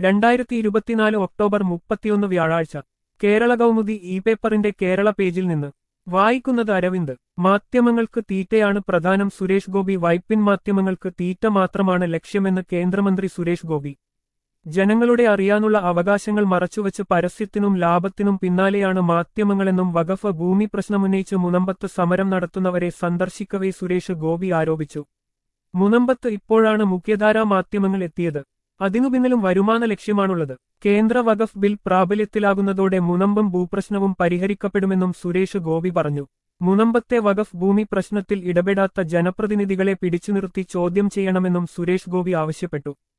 രണ്ടായിരത്തി ഇരുപത്തിനാല് ഒക്ടോബർ മുപ്പത്തിയൊന്ന് വ്യാഴാഴ്ച കേരള കൗമുദി ഇ പേപ്പറിന്റെ കേരള പേജിൽ നിന്ന് വായിക്കുന്നത് അരവിന്ദ് മാധ്യമങ്ങൾക്ക് തീറ്റയാണ് പ്രധാനം സുരേഷ് ഗോപി വൈപ്പിൻ മാധ്യമങ്ങൾക്ക് തീറ്റ മാത്രമാണ് ലക്ഷ്യമെന്ന് കേന്ദ്രമന്ത്രി സുരേഷ് ഗോപി ജനങ്ങളുടെ അറിയാനുള്ള അവകാശങ്ങൾ മറച്ചുവച്ച് പരസ്യത്തിനും ലാഭത്തിനും പിന്നാലെയാണ് മാധ്യമങ്ങളെന്നും വഖഫ് ഭൂമി പ്രശ്നമുന്നയിച്ച് മുനമ്പത്ത് സമരം നടത്തുന്നവരെ സന്ദർശിക്കവേ സുരേഷ് ഗോപി ആരോപിച്ചു മുനമ്പത്ത് ഇപ്പോഴാണ് മുഖ്യധാരാ മാധ്യമങ്ങൾ എത്തിയത് അതിനു പിന്നിലും വരുമാന ലക്ഷ്യമാണുള്ളത് കേന്ദ്ര വഖഫ് ബിൽ പ്രാബല്യത്തിലാകുന്നതോടെ മുനമ്പം ഭൂപ്രശ്നവും പരിഹരിക്കപ്പെടുമെന്നും സുരേഷ് ഗോപി പറഞ്ഞു മുനമ്പത്തെ വഖഫ് ഭൂമി പ്രശ്നത്തിൽ ഇടപെടാത്ത ജനപ്രതിനിധികളെ പിടിച്ചുനിർത്തി ചോദ്യം ചെയ്യണമെന്നും സുരേഷ് ഗോപി ആവശ്യപ്പെട്ടു